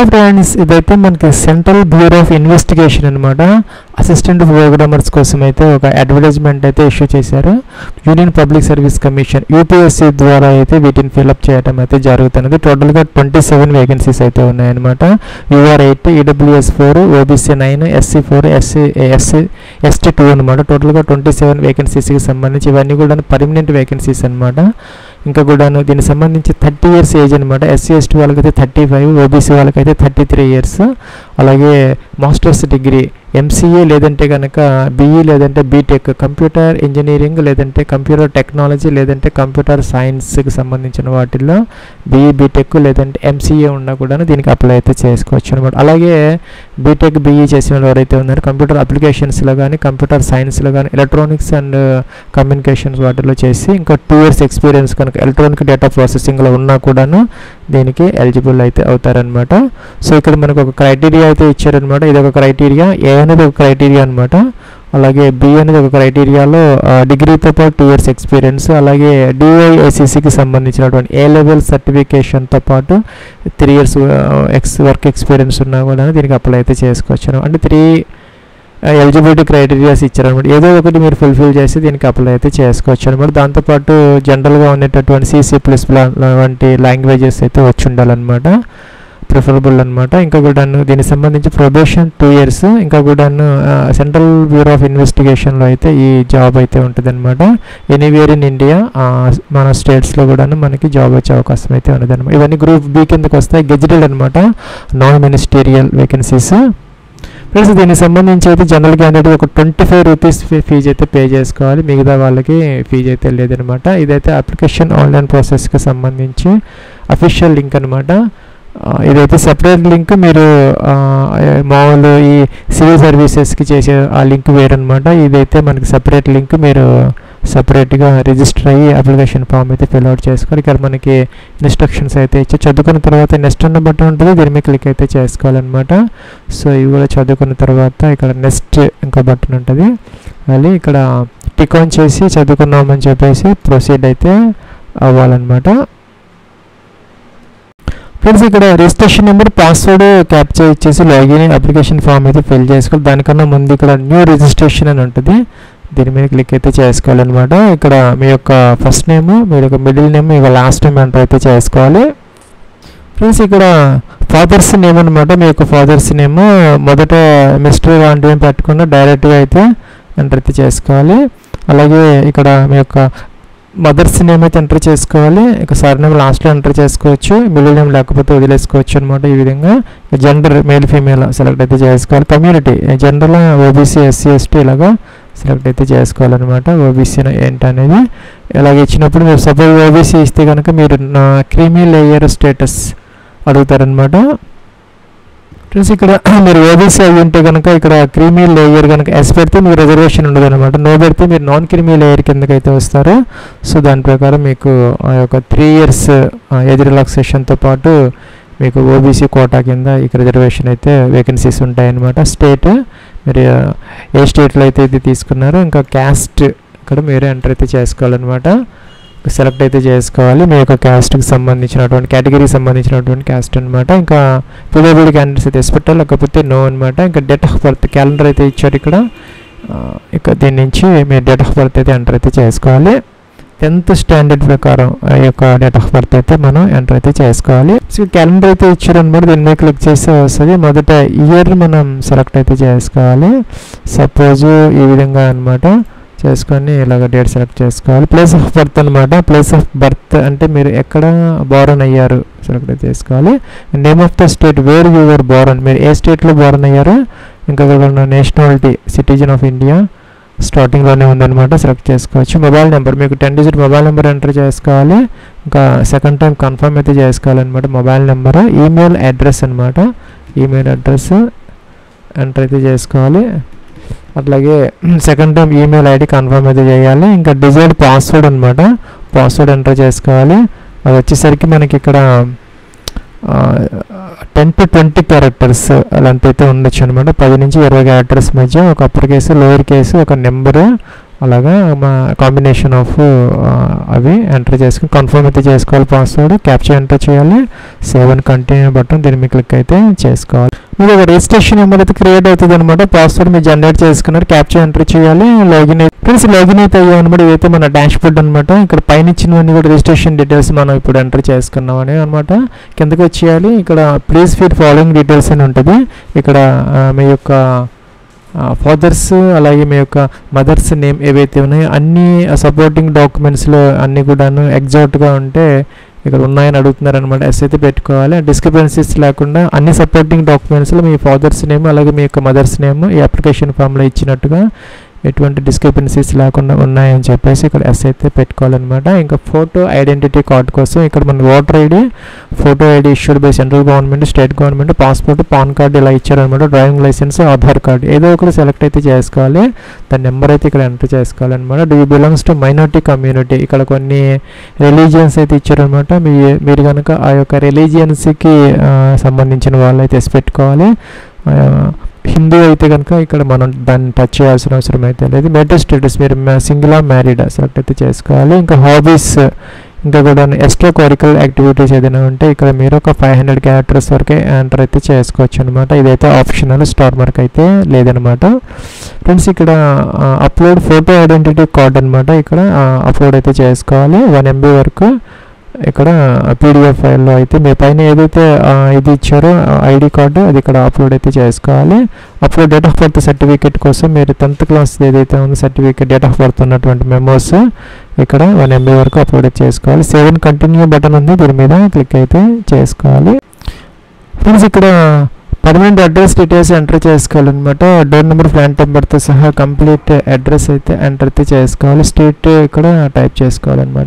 friends ఇదైతే మనకి central bureau of investigation అనమాట అసిస్టెంట్ ప్రోగ్రామర్స్ కోసం అయితే ఒక అడ్వర్టైజ్మెంట్ అయితే ఇష్యూ చేశారు union public service commission UPSC ద్వారా అయితే వీటిని ఫిల్అప్ చేయడం అయితే జరుగుతున్నది టోటల్గా ట్వంటీ సెవెన్ వేకెన్సీస్ అయితే ఉన్నాయన్నమాట UR eight EWS four OBC nine SC four SC SC ST two అనమాట టోటల్గా ట్వంటీ సెవెన్ వేకెన్సీస్కి సంబంధించి ఇవన్నీ కూడా పర్మనెంట్ వేకెన్సీస్ అనమాట ఇంకా కూడాను దీనికి సంబంధించి థర్టీ ఇయర్స్ ఏజ్ అనమాట ఎస్సీ ఎస్టీ వాళ్ళకైతే థర్టీ ఫైవ్ ఓబీసీ వాళ్ళకైతే థర్టీ త్రీ ఇయర్స్ అలాగే మాస్టర్స్ డిగ్రీ ఎంసీఏ లేదంటే కనుక బీఈ లేదంటే బీటెక్ కంప్యూటర్ ఇంజనీరింగ్ లేదంటే కంప్యూటర్ టెక్నాలజీ లేదంటే కంప్యూటర్ సైన్స్కి సంబంధించిన వాటిల్లో బీఈ బీటెక్ లేదంటే ఎంసీఏ ఉన్నా కూడా దీనికి అప్లై అయితే చేసుకోవచ్చు అనమాట అలాగే బీటెక్ బీఈ చేసిన వాళ్ళు ఎవరైతే ఉన్నారో కంప్యూటర్ అప్లికేషన్స్లో కానీ కంప్యూటర్ సైన్స్లో కానీ ఎలక్ట్రానిక్స్ అండ్ కమ్యూనికేషన్స్ వాటిలో చేసి ఇంకా టూ ఇయర్స్ ఎక్స్పీరియన్స్ కనుక ఎలక్ట్రానిక్ డేటా ప్రాసెసింగ్లో ఉన్నా కూడాను దీనికి ఎలిజిబుల్ అయితే అవుతారనమాట సో ఇక్కడ మనకు ఒక క్రైటీరియా అయితే ఇచ్చారనమాట ఇది ఒక క్రైటీరియా ఏ అనేది ఒక క్రైటీరియా అనమాట అలాగే బి అనేది ఒక క్రైటీరియాలో డిగ్రీతో పాటు టూ ఇయర్స్ ఎక్స్పీరియన్స్ అలాగే డిఐఏసిసికి సంబంధించినటువంటి ఏ లెవెల్ సర్టిఫికేషన్తో పాటు three years ex work experience ఉన్నా కూడా దీనికి అప్లై అయితే చేసుకోవచ్చు అంటే త్రీ ఎలిజిబిలిటీ క్రైటీరియాస్ ఇచ్చారనమాట ఏదో ఒకటి మీరు ఫుల్ఫిల్ చేసి దీనికి అప్లై అయితే చేసుకోవచ్చు అనమాట దాంతోపాటు జనరల్గా ఉండేటటువంటి సిసి ప్లస్ వంటి లాంగ్వేజెస్ అయితే వచ్చి ఉండాలన్నమాట ప్రిఫరబుల్ అనమాట ఇంకా కూడాను దీనికి సంబంధించి ప్రొబేషన్ టూ ఇయర్స్ ఇంకా కూడాను సెంట్రల్ బ్యూరో ఆఫ్ ఇన్వెస్టిగేషన్లో అయితే ఈ జాబ్ అయితే ఉంటుంది అనమాట ఎనీవేర్ ఇన్ ఇండియా మన స్టేట్స్లో కూడాను మనకి జాబ్ వచ్చే అవకాశం అయితే ఉన్నది అనమాట ఇవన్నీ గ్రూప్ బి కిందకి వస్తాయి గెజిటెడ్ అనమాట నాన్ మినిస్టీరియల్ వేకెన్సీస్ ఫ్రెండ్స్ దీనికి సంబంధించి అయితే జనరల్ క్యాండిడేట్ ఒక ట్వంటీ ఫైవ్ రూపీస్ ఫీజు అయితే పే చేసుకోవాలి మిగతా వాళ్ళకి ఫీజు అయితే లేదనమాట ఇదైతే అప్లికేషన్ ఆన్లైన్ ప్రాసెస్కి సంబంధించి అఫీషియల్ లింక్ అనమాట ఇదైతే సెపరేట్ లింక్ మీరు మామూలు ఈ సివిల్ సర్వీసెస్కి చేసే ఆ లింక్ వేరనమాట ఇదైతే మనకి సెపరేట్ లింక్ మీరు సపరేట్గా రిజిస్టర్ అయ్యి అప్లికేషన్ ఫామ్ అయితే ఫిల్ అవుట్ చేసుకోవాలి ఇక్కడ మనకి ఇన్స్ట్రక్షన్స్ అయితే ఇచ్చి చదువుకున్న తర్వాత నెక్స్ట్ అన్న బటన్ ఉంటుంది దీని మీద క్లిక్ అయితే చేసుకోవాలన్నమాట సో ఇవి కూడా చదువుకున్న తర్వాత ఇక్కడ నెక్స్ట్ ఇంకో బటన్ ఉంటుంది మళ్ళీ ఇక్కడ టిక్ ఆన్ చేసి చదువుకున్నామని చెప్పేసి ప్రొసీడ్ అయితే అవ్వాలన్నమాట ఫ్రెండ్స్ ఇక్కడ రిజిస్ట్రేషన్ నెంబర్ పాస్వర్డ్ క్యాప్చర్ ఇచ్చేసి లాగిన్ అప్లికేషన్ ఫామ్ అయితే ఫిల్ చేసుకోవాలి దానికన్నా ముందు ఇక్కడ న్యూ రిజిస్ట్రేషన్ అని ఉంటుంది దీని మీద క్లిక్ అయితే చేసుకోవాలన్నమాట ఇక్కడ మీ యొక్క ఫస్ట్ నేమ్ మీ యొక్క మిడిల్ నేమ్ మీ లాస్ట్ నేమ్ ఎంటర్ అయితే చేసుకోవాలి ఫ్రెండ్స్ ఇక్కడ ఫాదర్స్ నేమ్ అనమాట మీ యొక్క ఫాదర్స్ నేమ్ మొదట మిస్టర్ లాంటివి పెట్టకుండా డైరెక్ట్గా అయితే ఎంటర్ అయితే చేసుకోవాలి అలాగే ఇక్కడ మీ యొక్క మదర్స్ నేమ్ అయితే ఎంటర్ చేసుకోవాలి ఇక సార్ నేమ్ లాస్ట్లో ఎంటర్ చేసుకోవచ్చు మిడిల్ నేమ్ లేకపోతే వదిలేసుకోవచ్చు అనమాట ఈ విధంగా జెండర్ మేల్ ఫీమేల్ సెలెక్ట్ అయితే చేసుకోవాలి community general OBC SC ST ఇలాగా సెలెక్ట్ అయితే చేసుకోవాలన్నమాట ఓబీసీ ఏంటనేది ఇలాగ ఇచ్చినప్పుడు మీరు సపోజ్ ఓబీసీ ఇస్తే కనుక మీరు నా క్రీమీ లేయర్ స్టేటస్ అడుగుతారనమాట ఫ్రెండ్స్ ఇక్కడ మీరు ఓబీసీ అయి ఉంటే కనుక ఇక్కడ క్రీమీ లేయర్ కనుక ఎస్ పెడితే మీకు రిజర్వేషన్ ఉండదు అనమాట నో పెడితే మీరు నాన్ క్రీమీ లేయర్ కిందకైతే వస్తారు సో దాని ప్రకారం మీకు ఆ యొక్క త్రీ ఇయర్స్ ఏజ్ రిలాక్సేషన్తో పాటు మీకు ఓబీసీ కోటా కింద ఇక రిజర్వేషన్ అయితే వేకెన్సీస్ ఉంటాయన్నమాట స్టేట్ మీరు ఏ స్టేట్లో అయితే ఇది తీసుకున్నారో ఇంకా క్యాస్ట్ ఇక్కడ మీరే ఎంటర్ అయితే చేసుకోవాలన్నమాట సెలెక్ట్ అయితే చేసుకోవాలి మీ యొక్క క్యాస్ట్కి సంబంధించినటువంటి కేటగిరీకి సంబంధించినటువంటి క్యాస్ట్ అనమాట ఇంకా పిలబుల్ క్యాండిడేట్స్ అయితే పెట్టాలి లేకపోతే నో అనమాట ఇంకా డేట్ ఆఫ్ బర్త్ క్యాలెండర్ అయితే ఇచ్చారు ఇక్కడ ఇక దీని నుంచి మీరు డేట్ ఆఫ్ బర్త్ అయితే ఎంటర్ అయితే చేసుకోవాలి టెన్త్ స్టాండర్డ్ ప్రకారం ఆ యొక్క డేట్ ఆఫ్ బర్త్ అయితే మనం ఎంటర్ అయితే చేసుకోవాలి సో క్యాలెండర్ అయితే ఇచ్చారనమాట దీని మీద క్లిక్ చేస్తే వస్తుంది మొదట ఇయర్ మనం సెలెక్ట్ అయితే చేసుకోవాలి సపోజ్ ఈ విధంగా అనమాట చేసుకొని ఇలాగ డేట్ సెలెక్ట్ చేసుకోవాలి ప్లేస్ ఆఫ్ బర్త్ అనమాట ప్లేస్ ఆఫ్ బర్త్ అంటే మీరు ఎక్కడ బోరన్ అయ్యారు సెలెక్ట్ చేసుకోవాలి name of the state where your born మీరు ఏ స్టేట్లో బోరన్ అయ్యారో ఇంకా నేషనాలిటీ సిటిజన్ ఆఫ్ ఇండియా స్టార్టింగ్లోనే ఉందన్నమాట సెలెక్ట్ చేసుకోవచ్చు మొబైల్ నెంబర్ మీకు ten digit mobile number enter చేసుకోవాలి ఇంకా సెకండ్ టైం కన్ఫర్మ్ అయితే చేసుకోవాలన్నమాట మొబైల్ నెంబర్ ఈమెయిల్ అడ్రస్ అనమాట ఈమెయిల్ అడ్రస్ ఎంటర్ అయితే చేసుకోవాలి అట్లాగే second time email ID confirm అయితే చేయాలి ఇంకా డిజైర్డ్ పాస్వర్డ్ అనమాట పాస్వర్డ్ ఎంటర్ చేసుకోవాలి అది వచ్చేసరికి మనకి ఇక్కడ టెన్ టు ట్వంటీ క్యారెక్టర్స్ అలాంటి అయితే ఉండొచ్చు అనమాట పది నుంచి ఇరవై క్యారెక్టర్స్ మధ్య ఒక అప్పర్ కేసు లోయర్ కేసు ఒక నెంబరు అలాగా మా కాంబినేషన్ ఆఫ్ అవి ఎంటర్ చేసుకుని కన్ఫర్మ్ అయితే చేసుకోవాలి పాస్వర్డ్ క్యాప్చర్ ఎంటర్ చేయాలి సేవ్ అండ్ కంటిన్యూ బటన్ దీని మీద క్లిక్ అయితే చేసుకోవాలి మీకు ఒక రిజిస్ట్రేషన్ నెంబర్ అయితే క్రియేట్ అవుతుంది అనమాట పాస్వర్డ్ మీరు జనరేట్ చేసుకున్నారు క్యాప్చర్ ఎంటర్ చేయాలి లాగిన్ ఫ్రెండ్స్ లాగిన్ అయితే అయ్యాం అనమాట ఇదైతే మన డాష్ బోర్డ్ అనమాట ఇక్కడ పైన ఇచ్చినవన్నీ కూడా రిజిస్ట్రేషన్ డీటెయిల్స్ మనం ఇప్పుడు ఎంటర్ చేసుకున్నాం అని అనమాట కిందకి వచ్చేయాలి ఇక్కడ ప్లీజ్ ఫీడ్ ఫాలోయింగ్ డీటెయిల్స్ అని ఉంటుంది ఇక్కడ ఆ, మీ యొక్క ఫాదర్స్ అలాగే మీ యొక్క మదర్స్ నేమ్ ఏవైతే ఉన్నాయో అన్ని సపోర్టింగ్ డాక్యుమెంట్స్లో అన్నీ కూడాను ఎగ్జాక్ట్గా ఉంటే ఇక్కడ ఉన్నాయని అడుగుతున్నారు అనమాట ఎస్ అయితే పెట్టుకోవాలి డిస్క్రిపెన్సీస్ లేకుండా అన్ని సపోర్టింగ్ డాక్యుమెంట్స్లో మీ ఫాదర్స్ నేమ్ అలాగే మీ యొక్క మదర్స్ నేమ్ ఈ అప్లికేషన్ ఫామ్లో ఇచ్చినట్టుగా ఎటువంటి డిస్క్రిపెన్సీస్ లేకుండా ఉన్నాయని చెప్పేసి ఇక్కడ ఎస్ అయితే పెట్టుకోవాలన్నమాట ఇంకా ఫోటో ఐడెంటిటీ కార్డ్ కోసం ఇక్కడ మన voter ID photo ID issued by central government state government passport PAN card ఇలా ఇచ్చారనమాట డ్రైవింగ్ లైసెన్స్ ఆధార్ కార్డ్ ఏదో ఒకటి సెలెక్ట్ అయితే చేసుకోవాలి దాని నెంబర్ అయితే ఇక్కడ ఎంటర్ చేసుకోవాలన్నమాట do belongs to minority community ఇక్కడ కొన్ని రిలీజియన్స్ అయితే ఇచ్చారనమాట మీ మీరు కనుక ఆ యొక్క రిలీజియన్స్కి సంబంధించిన వాళ్ళు అయితే ఎస్ పెట్టుకోవాలి ఆ, హిందూ అయితే కనుక ఇక్కడ మనం దాన్ని టచ్ చేయాల్సిన అవసరం అయితే లేదు మెటల్ స్టేటస్ మీరు సింగిల్ మ్యారీడ్ సెలెక్ట్ అయితే చేసుకోవాలి ఇంకా హాబీస్ ఇంకా కూడా ఎక్స్ట్రా కోరికల్ యాక్టివిటీస్ ఏదైనా ఉంటే ఇక్కడ మీరు ఒక ఫైవ్ హండ్రెడ్ క్యారెక్టర్స్ వరకే ఎంటర్ అయితే చేసుకోవచ్చు అనమాట ఇదైతే ఆప్షనల్ స్టార్ మార్క్ అయితే లేదనమాట ఫ్రెండ్స్ ఇక్కడ అప్లోడ్ ఫోటో ఐడెంటిటీ కార్డ్ అనమాట ఇక్కడ అప్లోడ్ అయితే చేసుకోవాలి వన్ ఎంబీ వరకు ఇక్కడ పీడిఎఫ్ ఫైల్లో అయితే మీ పైన ఏదైతే ఆ, ఇది ఇచ్చారో ఐడి కార్డు అది ఇక్కడ అప్లోడ్ అయితే చేసుకోవాలి upload date of birth certificate కోసం మీరు టెన్త్ క్లాస్ ఏదైతే ఉందో సర్టిఫికేట్ డేట్ ఆఫ్ బర్త్ ఉన్నటువంటి మెమోస్ ఇక్కడ వన్ ఎంబీ వరకు అప్లోడ్ అయితే చేసుకోవాలి సేవ్ అండ్ కంటిన్యూ బటన్ ఉంది దీని మీద క్లిక్ అయితే చేసుకోవాలి ఫ్రెండ్స్ ఇక్కడ పర్మనెంట్ అడ్రస్ డీటెయిల్స్ ఎంటర్ చేసుకోవాలన్నమాట డోర్ నెంబర్ ప్లాన్ నెంబర్తో సహా కంప్లీట్ అడ్రస్ అయితే ఎంటర్ అయితే చేసుకోవాలి స్ట్రీట్ ఇక్కడ టైప్ చేసుకోవాలన్నమాట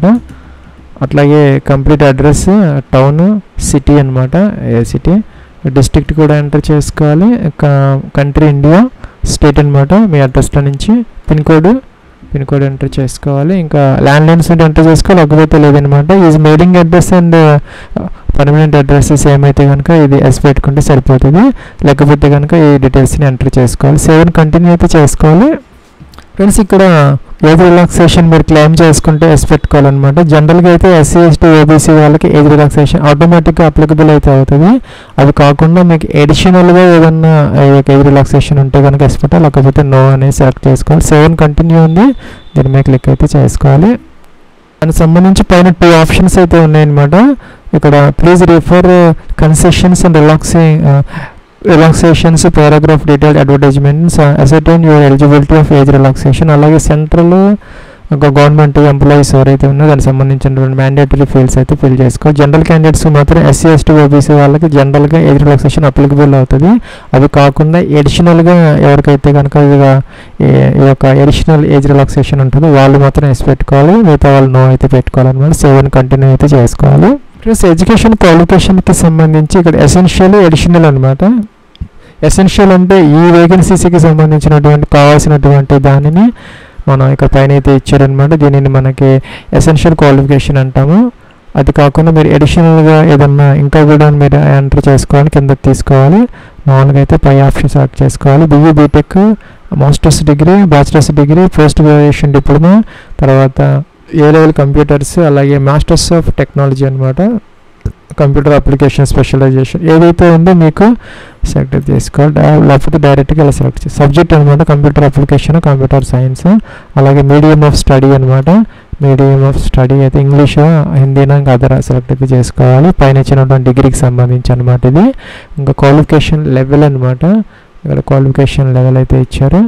అట్లాగే కంప్లీట్ అడ్రస్ టౌన్ సిటీ అనమాట ఏ సిటీ డిస్ట్రిక్ట్ కూడా ఎంటర్ చేసుకోవాలి కంట్రీ ఇండియా స్టేట్ అనమాట మీ అడ్రస్లో నుంచి pin code pin code enter చేసుకోవాలి ఇంకా ల్యాండ్ లైన్స్ ఎంటర్ చేసుకోవాలి లేకపోతే లేదనమాట is mailing address and permanent address same అయితే కనుక ఇది ఎస్ పెట్టుకుంటే సరిపోతుంది లేకపోతే కనుక ఈ డీటెయిల్స్ని ఎంటర్ చేసుకోవాలి సేవన్ కంటిన్యూ అయితే చేసుకోవాలి ఫ్రెండ్స్ ఇక్కడ ఏజ్ రిలాక్సేషన్ మీరు క్లెయిమ్ చేసుకుంటే ఎస్ పెట్టుకోవాలన్నమాట జనరల్గా అయితే ఎస్సీ ఎస్టీ ఓబీసీ వాళ్ళకి ఏజ్ రిలాక్సేషన్ ఆటోమేటిక్గా అప్లికబుల్ అయితే అవుతుంది అది కాకుండా మీకు ఎడిషనల్గా ఏదన్నా ఏజ్ రిలాక్సేషన్ ఉంటే కనుక ఎస్ పెట్టాలి లేకపోతే నో అనేది సెలెక్ట్ చేసుకోవాలి సెవెన్ కంటిన్యూ ఉంది దీని మీద క్లిక్ అయితే చేసుకోవాలి దానికి సంబంధించి పైన టూ ఆప్షన్స్ అయితే ఉన్నాయన్నమాట ఇక్కడ please refer concessions and relaxing relaxations paragraph detailed advertisements ascertain your eligibility of age relaxation అలాగే సెంట్రల్ ఒక గవర్నమెంట్ ఎంప్లాయీస్ ఎవరైతే ఉన్నారో దానికి సంబంధించినటువంటి మ్యాండేటరీ ఫీల్డ్స్ అయితే ఫిల్ చేసుకో జనరల్ క్యాండిడేట్స్ మాత్రం ఎస్సీ ఎస్టీ ఓబీసీ వాళ్ళకి జనరల్గా ఏజ్ రిలాక్సేషన్ అప్లికబుల్ అవుతుంది అవి కాకుండా ఎడిషనల్గా ఎవరికైతే కనుక ఇదిగా ఈ- ఈ యొక్క ఎడిషనల్ ఏజ్ రిలాక్సేషన్ ఉంటుందో వాళ్ళు మాత్రం ఎస్ పెట్టుకోవాలి మిగతా వాళ్ళు నో అయితే పెట్టుకోవాలన్నమాట సేవన్ కంటిన్యూ అయితే చేసుకోవాలి ప్లస్ ఎడ్యుకేషన్ క్వాలిఫికేషన్కి సంబంధించి ఇక్కడ ఎసెన్షియల్ ఎడిషనల్ అనమాట ఎసెన్షియల్ అంటే ఈ వేకెన్సీస్కి సంబంధించినటువంటి కావాల్సినటువంటి దానిని మనం ఇక్కడ పైన అయితే ఇచ్చారనమాట దీనిని మనకి ఎసెన్షియల్ క్వాలిఫికేషన్ అంటాము అది కాకుండా మీరు ఎడిషనల్గా ఏదన్నా ఇంకా కూడా మీరు ఎంటర్ చేసుకోవాలి కింద తీసుకోవాలి మామూలుగా అయితే పై ఆప్షన్ సెలెక్ట్ చేసుకోవాలి BE BTech masters degree bachelors degree post graduation diploma తర్వాత ఏ లెవెల్ కంప్యూటర్స్ అలాగే మాస్టర్స్ ఆఫ్ టెక్నాలజీ అనమాట కంప్యూటర్ అప్లికేషన్ స్పెషలైజేషన్ ఏదైతే ఉందో మీకు సెలెక్ట్ చేసుకోవాలి డా- లేకపోతే డైరెక్ట్గా ఇలా సెలెక్ట్ చేసి సబ్జెక్ట్ అనమాట కంప్యూటర్ అప్లికేషన్ కంప్యూటర్ సైన్స్ అలాగే మీడియం ఆఫ్ స్టడీ అనమాట మీడియం ఆఫ్ స్టడీ అయితే ఇంగ్లీష్ హిందీనా ఇంకా అదర్ సెలెక్ట్ అయితే చేసుకోవాలి పైన ఇచ్చినటువంటి డిగ్రీకి సంబంధించి అనమాట ఇది ఇంకా క్వాలిఫికేషన్ లెవెల్ అనమాట ఇక్కడ క్వాలిఫికేషన్ లెవెల్ అయితే ఇచ్చారు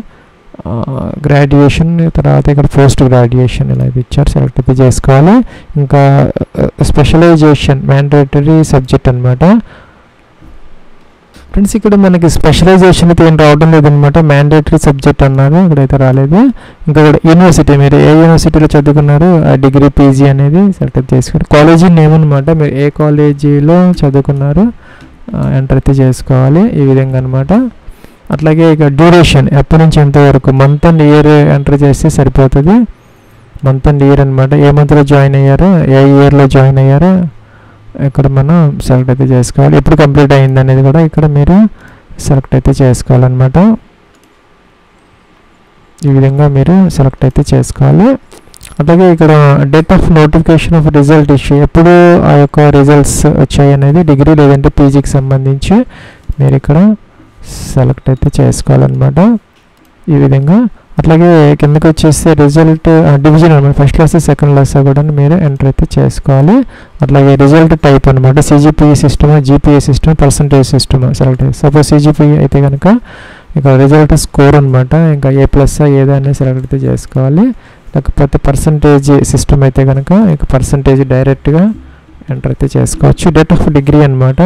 గ్రాడ్యుయేషన్ తర్వాత ఇక్కడ పోస్ట్ గ్రాడ్యుయేషన్ ఇలా అయితే ఇచ్చారు సెలెక్ట్ అయితే చేసుకోవాలి ఇంకా స్పెషలైజేషన్ మ్యాండేటరీ సబ్జెక్ట్ అనమాట ఫ్రెండ్స్ ఇక్కడ మనకి స్పెషలైజేషన్ అయితే ఏం రావడం లేదనమాట మ్యాండేటరీ సబ్జెక్ట్ అన్నారు ఇక్కడైతే రాలేదు ఇంకా కూడా యూనివర్సిటీ మీరు ఏ యూనివర్సిటీలో చదువుకున్నారు ఆ డిగ్రీ పీజీ అనేది సెలెక్ట్ అయితే చేసుకోవాలి కాలేజీ నేమ్ అనమాట మీరు ఏ కాలేజీలో చదువుకున్నారు ఎంటర్ అయితే చేసుకోవాలి ఈ విధంగా అనమాట అట్లాగే ఇక డ్యూరేషన్ ఎప్పటి నుంచి ఎంత వరకు మంత్ అండ్ ఇయర్ ఎంటర్ చేస్తే సరిపోతుంది మంత్ అండ్ ఇయర్ అనమాట ఏ మంత్లో జాయిన్ అయ్యారో ఏ ఇయర్లో జాయిన్ అయ్యారో ఇక్కడ మనం సెలెక్ట్ అయితే చేసుకోవాలి ఎప్పుడు కంప్లీట్ అయింది అనేది కూడా ఇక్కడ మీరు సెలెక్ట్ అయితే చేసుకోవాలన్నమాట ఈ విధంగా మీరు సెలెక్ట్ అయితే చేసుకోవాలి అలాగే ఇక్కడ date of notification of result issue ఎప్పుడు ఆ యొక్క రిజల్ట్స్ వచ్చాయి అనేది డిగ్రీ లేదంటే పీజీకి సంబంధించి మీరు ఇక్కడ సెలెక్ట్ అయితే చేసుకోవాలన్నమాట ఈ విధంగా అట్లాగే కిందకి వచ్చేస్తే రిజల్ట్ డివిజన్ అనమాట ఫస్ట్ క్లాస్ సెకండ్ క్లాస్ కూడా మీరు ఎంటర్ అయితే చేసుకోవాలి అట్లాగే రిజల్ట్ టైప్ అనమాట CGPA system GPA system percentage system select suppose CGPA అయితే కనుక ఇక్కడ రిజల్ట్ స్కోర్ అనమాట ఇంకా ఏ ప్లస్ ఏదా అనేది సెలెక్ట్ అయితే చేసుకోవాలి లేకపోతే పర్సంటేజ్ సిస్టమ్ అయితే కనుక ఇక పర్సంటేజ్ డైరెక్ట్గా ఎంటర్ అయితే చేసుకోవచ్చు డేట్ ఆఫ్ డిగ్రీ అనమాట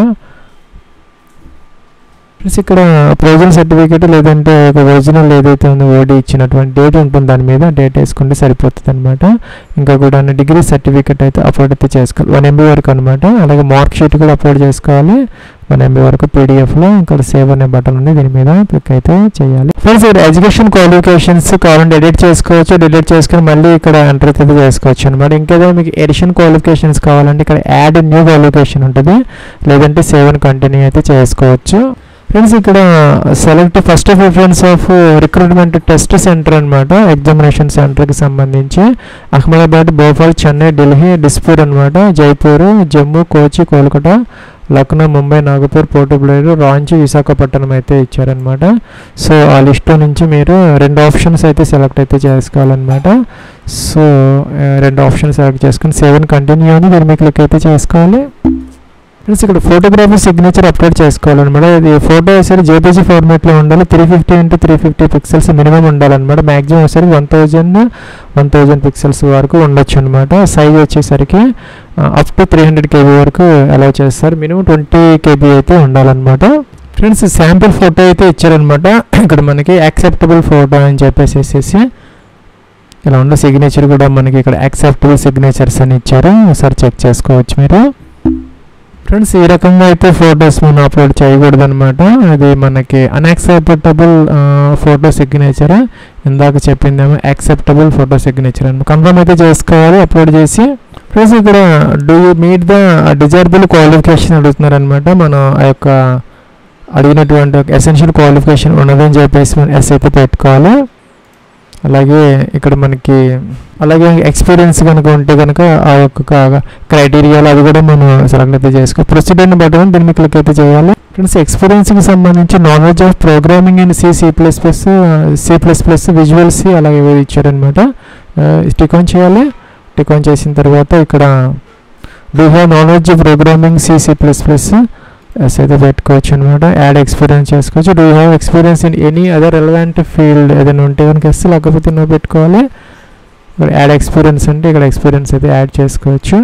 ప్లస్ ఇక్కడ ప్రొవిజన్ సర్టిఫికేట్ లేదంటే ఒక ఒరిజినల్ ఏదైతే ఉందో ఓడి ఇచ్చినటువంటి డేట్ ఉంటుంది దాని మీద డేట్ వేసుకుంటే సరిపోతుంది అనమాట ఇంకా కూడా డిగ్రీ సర్టిఫికేట్ అయితే అప్లోడ్ అయితే చేసుకోవాలి వన్ ఎంబీ వరకు అనమాట అలాగే మార్క్ షీట్ కూడా అప్లోడ్ చేసుకోవాలి వన్ ఎంబీ వరకు పీడిఎఫ్లో ఇంకా సేవ్ అనే బటన్ ఉంది దీని మీద క్లిక్ అయితే చేయాలి ఫ్రెండ్స్ ఇక్కడ ఎడ్యుకేషన్ క్వాలిఫికేషన్స్ కావాలంటే ఎడిట్ చేసుకోవచ్చు డిలీట్ చేసుకొని మళ్ళీ ఇక్కడ ఎంటర్ అయితే చేసుకోవచ్చు అనమాట ఇంకేదైనా మీకు ఎడిషన్ క్వాలిఫికేషన్స్ కావాలంటే ఇక్కడ యాడ్ న్యూ క్వాలిఫికేషన్ ఉంటుంది లేదంటే సేవ్ అని కంటిన్యూ అయితే చేసుకోవచ్చు ఫ్రెండ్స్ ఇక్కడ select first preference of recruitment test centre అనమాట ఎగ్జామినేషన్ సెంటర్కి సంబంధించి అహ్మదాబాద్ భోపాల్ చెన్నై ఢిల్లీ డిస్పూర్ అనమాట జైపూర్ జమ్మూ కోచి కోల్కతా లక్నో ముంబై నాగపూర్ పోర్టు బ్లేరు రాంచీ విశాఖపట్నం అయితే ఇచ్చారనమాట సో ఆ లిస్ట్లో నుంచి మీరు రెండు ఆప్షన్స్ అయితే సెలెక్ట్ అయితే చేసుకోవాలన్నమాట సో రెండు ఆప్షన్స్ సెలెక్ట్ చేసుకుని సెవెన్ కంటిన్యూ అని మీరు మీకు క్లిక్ అయితే చేసుకోవాలి ఫ్రెండ్స్ ఇక్కడ ఫోటోగ్రఫీ సిగ్నేచర్ అప్లోడ్ చేసుకోవాలన్నమాట ఇది ఫోటో వచ్చేసరికి జేపీజీ ఫార్మాట్లో ఉండాలి three fifty into three fifty pixels minimum ఉండాలన్నమాట మ్యాక్సిమం వచ్చేసరికి one thousand one thousand pixels వరకు ఉండొచ్చు అనమాట సైజ్ వచ్చేసరికి up to three hundred KB వరకు అలౌ చేస్తారు మినిమం ట్వంటీ కేబీ అయితే ఉండాలన్నమాట ఫ్రెండ్స్ శాంపిల్ ఫోటో అయితే ఇచ్చారనమాట ఇక్కడ మనకి యాక్సెప్టబుల్ ఫోటో అని చెప్పేసి ఇలా ఉన్న సిగ్నేచర్ కూడా మనకి ఇక్కడ యాక్సెప్టబుల్ సిగ్నేచర్స్ అని ఇచ్చారు ఒకసారి చెక్ చేసుకోవచ్చు మీరు ఫ్రెండ్స్ ఈ రకంగా అయితే ఫొటోస్ మనం అప్లోడ్ చేయకూడదు అనమాట అది మనకి అన్యాక్సెప్టబుల్ ఫోటో సిగ్నేచర్ ఇందాక చెప్పిందేమో యాక్సెప్టబుల్ ఫోటో సిగ్నేచర్ అని కన్ఫర్మ్ అయితే చేసుకోవాలి అప్లోడ్ చేసి ఫ్రెండ్స్ ఇక్కడ do you meet the desirable qualification అడుగుతున్నారు అనమాట మనం ఆ యొక్క అడిగినటువంటి ఎసెన్షియల్ క్వాలిఫికేషన్ ఉన్నదని చెప్పేసి మనం ఎస్ అయితే పెట్టుకోవాలి అలాగే ఇక్కడ మనకి అలాగే ఎక్స్పీరియన్స్ కనుక ఉంటే కనుక ఆ యొక్క క్రైటీరియాలు అది కూడా మనం సెలెక్ట్ అయితే చేసుకో ప్రొసీడర్ని బట్టి దీన్ని మీకు క్లిక్ అయితే చేయాలి ఫ్రెండ్స్ ఎక్స్పీరియన్స్కి సంబంధించి knowledge of programming and C C plus plus C plus plus visual C అలాగే ఇచ్చారనమాట టిక్ ఆన్ చేయాలి టిక్ ఆన్ చేసిన తర్వాత ఇక్కడ do have knowledge programming C C plus plus yes అయితే పెట్టుకోవచ్చు అనమాట యాడ్ ఎక్స్పీరియన్స్ చేసుకోవచ్చు do have experience in any other relevant field ఏదైనా ఉంటే కనుక ఎస్ లేకపోతే నువ్వు పెట్టుకోవాలి ఇక్కడ యాడ్ ఎక్స్పీరియన్స్ అంటే ఇక్కడ ఎక్స్పీరియన్స్ అయితే యాడ్ చేసుకోవచ్చు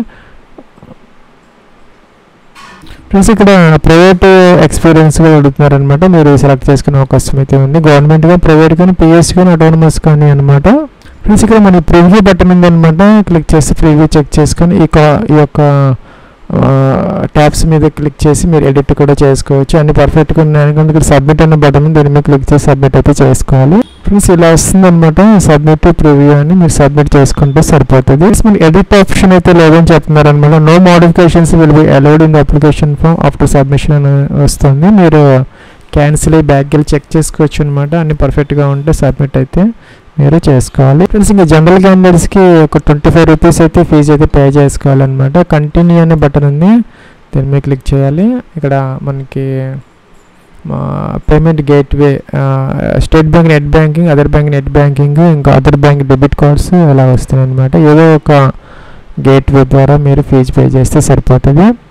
ఫ్రెండ్స్ ఇక్కడ ప్రైవేట్ ఎక్స్పీరియన్స్ కూడా అడుగుతున్నారు అనమాట మీరు సెలెక్ట్ చేసుకునే అవకాశం అయితే ఉంది గవర్నమెంట్ కానీ ప్రైవేట్ కానీ పిఎస్ కానీ అటానమస్ కానీ అనమాట ఫ్రెండ్స్ ఇక్కడ మన ప్రివ్యూ బటన్ ఉందన్నమాట క్లిక్ చేసి ప్రివ్యూ చెక్ చేసుకొని ఈ ఈ యొక్క ట్యాబ్స్ మీద క్లిక్ చేసి మీరు ఎడిట్ కూడా చేసుకోవచ్చు అన్ని పర్ఫెక్ట్గా ఉన్నాయి ఇక్కడ సబ్మిట్ అన్న బటన్ ఉంది దాని మీద క్లిక్ చేసి సబ్మిట్ అయితే చేసుకోవాలి ఫ్రెండ్స్ ఇలా వస్తుంది అనమాట సబ్మిట్ ప్రివ్యూ అని మీరు సబ్మిట్ చేసుకుంటే సరిపోతుంది మనకి ఎడిట్ ఆప్షన్ అయితే లేదని చెప్తున్నారు అనమాట no modifications will be allowed in the application form after submission అని వస్తుంది మీరు క్యాన్సిల్ అయ్యి బ్యాక్ వెళ్ళి చెక్ చేసుకోవచ్చు అనమాట అన్ని పర్ఫెక్ట్గా ఉంటే సబ్మిట్ అయితే మీరు చేసుకోవాలి ఫ్రెండ్స్ ఇంకా జనరల్ క్యాండిడేట్స్కి ఒక ట్వంటీ ఫైవ్ రూపీస్ అయితే ఫీజు అయితే పే చేసుకోవాలన్నమాట కంటిన్యూ అనే బటన్ ఉంది దీని మీద క్లిక్ చేయాలి ఇక్కడ మనకి payment gateway state bank net banking other bank net banking ఇంకా అదర్ బ్యాంక్ డెబిట్ కార్డ్స్ అలా వస్తున్నాయి అనమాట ఏదో ఒక గేట్వే ద్వారా మీరు ఫీజు పే చేస్తే సరిపోతుంది